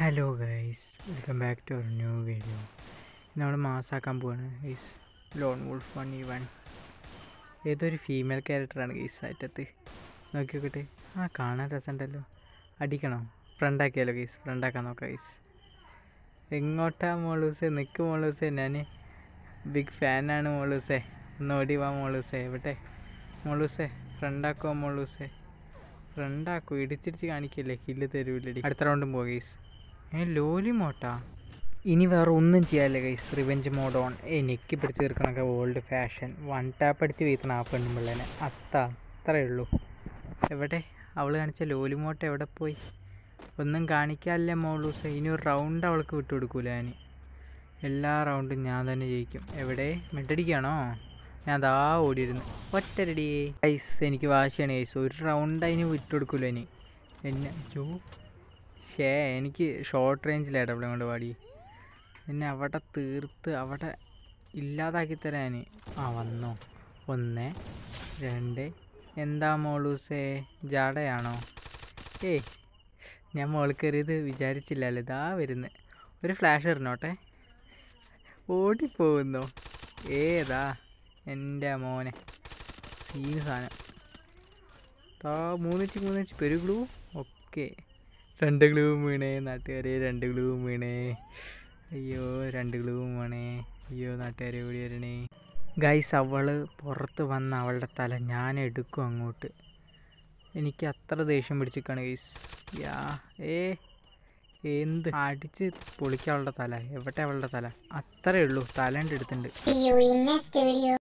Hello guys welcome back to our new video നമ്മൾ മാസാക്കാൻ പോവാണ് ഗൈസ് ലോൺ വുൾഫ് വൺ ഈ വൺ ഏതൊരു ഫീമെയിൽ ക്യാരക്ടറാണ് ഗൈസ് അറ്റത്ത് നോക്കി നോക്കട്ടെ ആ കാണാൻ രസമുണ്ടല്ലോ അടിക്കണോ ഫ്രണ്ടാക്കിയാലോ ഗൈസ് ഫ്രണ്ടാക്കാൻ നോക്കാം ഗൈസ് എങ്ങോട്ടാ മോളൂസേ നിൽക്ക് മോളൂസേ ഞാൻ ബിഗ് ഫാനാണ് മോളൂസേ ഒന്ന് ഓടി വാ മോളൂസേ എവിടെ മോളൂസേ ഫ്രണ്ടാക്കോ മോളൂസേ ഫ്രണ്ടാക്കോ ഇടിച്ചിടിച്ച് കാണിക്കില്ലേ കില്ല് തരൂലടി അടുത്ത റൗണ്ടും പോ ഗൈസ് ഏ ലോലി മോട്ടാ ഇനി വേറെ ഒന്നും ചെയ്യാനില്ല ഗൈസ് റിവെഞ്ച് മോഡ് ഓൺ എനിക്ക് പിടിച്ച് തീർക്കണൊക്കെ ഓൾഡ് ഫാഷൻ വൺ ടാപ്പ് അടിച്ച് വീത്തണം ആ പെണ്ണുമ്പിള്ളേനെ അത്ത അത്രയേ ഉള്ളൂ എവിടെ അവൾ കാണിച്ച ലോലി മോട്ട എവിടെ പോയി ഒന്നും കാണിക്കാല്ലേ മോളൂസ് ഇനി ഒരു റൗണ്ട് അവൾക്ക് വിട്ടു കൊടുക്കൂല ഞാൻ എല്ലാ റൗണ്ടും ഞാൻ തന്നെ ജയിക്കും എവിടെ മിട്ടടിക്കാണോ ഞാൻ അതാ ഓടിയിരുന്നു ഒറ്റരടി ഗൈസ് എനിക്ക് വാശിയാണ് ഗൈസ് ഒരു റൗണ്ട് അതിന് വിട്ടു കൊടുക്കൂല ഇനി എന്നെ ജോ ഷേ എനിക്ക് ഷോർട്ട് റേഞ്ചിലാണ് ഡബിൾ കൊണ്ട് പാടി എന്നെ അവിടെ തീർത്ത് അവിടെ ഇല്ലാതാക്കി തരാൻ ആ വന്നോ ഒന്ന് രണ്ട് എന്താ മോളൂസേ ജാടയാണോ ഏയ് ഞാൻ മോൾ കയറിയത് വിചാരിച്ചില്ലല്ലോ ഇതാ വരുന്നത് ഒരു ഫ്ലാഷ് ഇറങ്ങോട്ടെ ഓടിപ്പോകുന്നോ ഏതാ എൻ്റെ മോനെ സീന് സാധനം ടാ മൂന്നിച്ച് മൂന്നിച്ച് പെരു ഗ്ലൂ ഓക്കെ രണ്ട് ഗ്ലൂവും വീണേ നാട്ടുകാരെ രണ്ട് ഗ്ലൂവും വീണേ അയ്യോ രണ്ട് ഗ്ലൂവും വീണേ അയ്യോ നാട്ടുകാരെ ഓടി വരണേ ഗൈസ് അവള് പുറത്ത് വന്ന അവളുടെ തല ഞാൻ എടുക്കും അങ്ങോട്ട് എനിക്ക് അത്ര ദേഷ്യം പിടിച്ചിക്കാണ് ഗൈസ് യാ ഏ എന്ത് അടിച്ച് പൊളിക്കുക അവളുടെ തല എവിടെ അവളുടെ തല അത്രയേ ഉള്ളൂ തലേൻ്റെ അടുത്തുണ്ട് See you in next video.